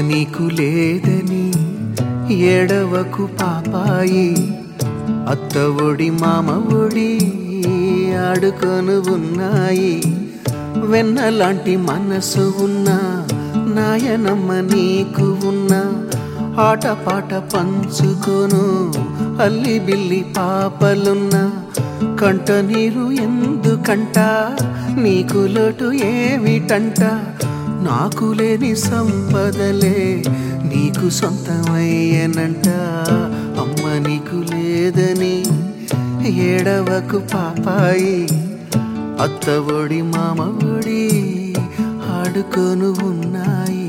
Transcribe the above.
నీకు లేదని ఏడవకు పాపాయి అత్త ఒడి మామ ఒడి ఆడుకొని ఉన్నాయి వెన్నలాంటి మనసు ఉన్నా నాయనమ్మ నీకు ఉన్నా ఆటపాట పంచుకోను అల్లి బిల్లి పాపలున్నా కంట నీరు ఎందుకంట నీకు లోటు ఏమిటంట నాకు లేని సంపదలే నీకు సొంతమయ్యనంట అమ్మ నీకు లేదని ఏడవకు పాపాయి అత్త ఒడి మామ ఒడి ఆడుకొను ఉన్నాయి